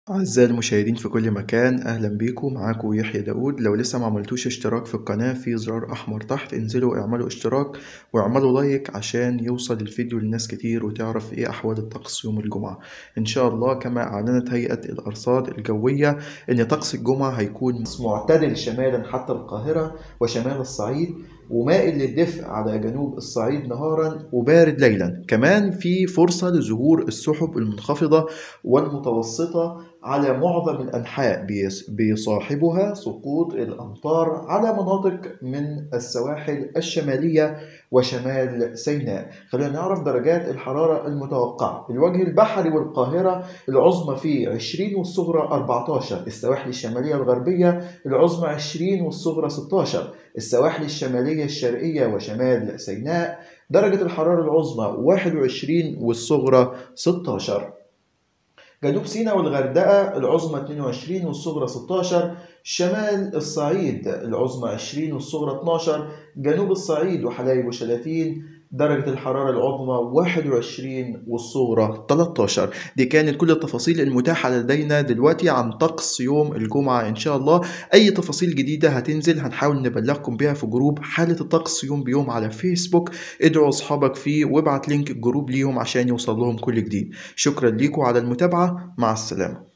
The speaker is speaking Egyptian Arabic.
أعزائي المشاهدين في كل مكان أهلا بيكم معاكم يحيى داود لو لسه ما عملتوش اشتراك في القناة في زرار أحمر تحت انزلوا اعملوا اشتراك واعملوا لايك عشان يوصل الفيديو لناس كتير وتعرف ايه أحوال الطقس يوم الجمعة إن شاء الله كما أعلنت هيئة الأرصاد الجوية إن طقس الجمعة هيكون معتدل شمالا حتى القاهرة وشمال الصعيد ومائل للدفء على جنوب الصعيد نهارا وبارد ليلا كمان في فرصة لظهور السحب المنخفضة والمتوسطة على معظم الأنحاء بيصاحبها سقوط الأمطار على مناطق من السواحل الشمالية وشمال سيناء خلينا نعرف درجات الحرارة المتوقعة الوجه البحري والقاهرة العظمى فيه 20 والصغرى 14 السواحل الشمالية الغربية العظمى 20 والصغرى 16 السواحل الشمالية الشرقية وشمال سيناء درجة الحرارة العظمى 21 والصغرى 16 جنوب سيناء والغردقة العظمى 22 والصغرى 16 شمال الصعيد العظمى 20 والصغرى 12 جنوب الصعيد وحلايب وشلاتين درجة الحرارة العظمى 21 والصغرى 13 دي كانت كل التفاصيل المتاحة لدينا دلوقتي عن طقس يوم الجمعة إن شاء الله أي تفاصيل جديدة هتنزل هنحاول نبلغكم بيها في جروب حالة الطقس يوم بيوم على فيسبوك ادعوا أصحابك فيه وابعت لينك الجروب ليهم عشان يوصل لهم كل جديد شكرا ليكم على المتابعة مع السلامة